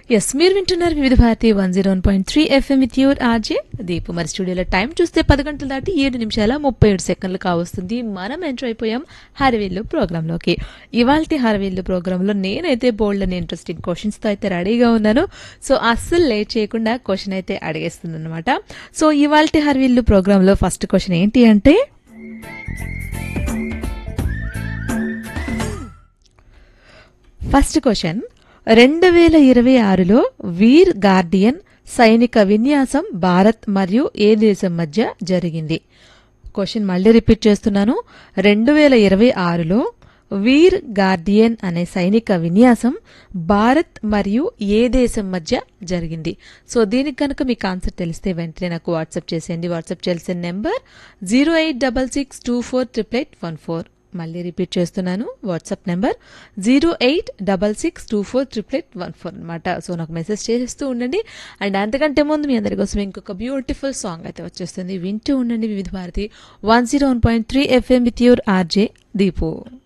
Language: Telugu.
ఎస్ మీరు వింటున్నారు Vividh Bharati one zero one point three FM with your RJ Deepu మరి స్టూడియోలో టైం చూస్తే పది గంటలు దాటి ఏడు నిమిషాల ముప్పై ఏడు సెకండ్లు కావస్తుంది మనం ఎంటర్ అయిపోయాం హరవేళ్ళు ప్రోగ్రాంలోకి ఇవాల్టి హరవేళ్ళు ప్రోగ్రాంలో నేనైతే బోల్డ్ అని ఇంట్రెస్టింగ్ క్వశ్చన్స్తో అయితే రెడీగా ఉన్నాను సో అస్సలు లేట్ చేయకుండా క్వశ్చన్ అయితే అడిగేస్తుంది అనమాట సో ఇవాల్టి హరవేళ్ళు ప్రోగ్రాంలో ఫస్ట్ క్వశ్చన్ ఏంటి అంటే ఫస్ట్ క్వశ్చన్ రెండు వేల ఇరవై ఆరులో వీర్ గార్డియన్ సైనిక విన్యాసం భారత్ మరియు ఏ దేశం మధ్య జరిగింది క్వశ్చన్ మళ్ళీ రిపీట్ చేస్తున్నాను రెండు వేల ఇరవై ఆరులో వీర్ గార్డియన్ అనే సైనిక విన్యాసం భారత్ మరియు ఏ దేశం మధ్య జరిగింది సో దీనికి కనుక మీకు ఆన్సర్ తెలిస్తే వెంటనే నాకు వాట్సాప్ చేసేయండి వాట్సాప్ చేయాల్సిన number zero eight double six two four triple eight one four మళ్ళీ రిపీట్ చేస్తున్నాను WhatsApp number zero eight double six two four triple eight one four అనమాట సో నాకు మెసేజ్ చేస్తూ ఉండండి అండ్ అంతకంటే ముందు మీ అందరి కోసం ఇంకొక బ్యూటిఫుల్ సాంగ్ అయితే వచ్చేస్తుంది వింటూ ఉండండి Vividh Bharati one zero one point three FM with your RJ Deepu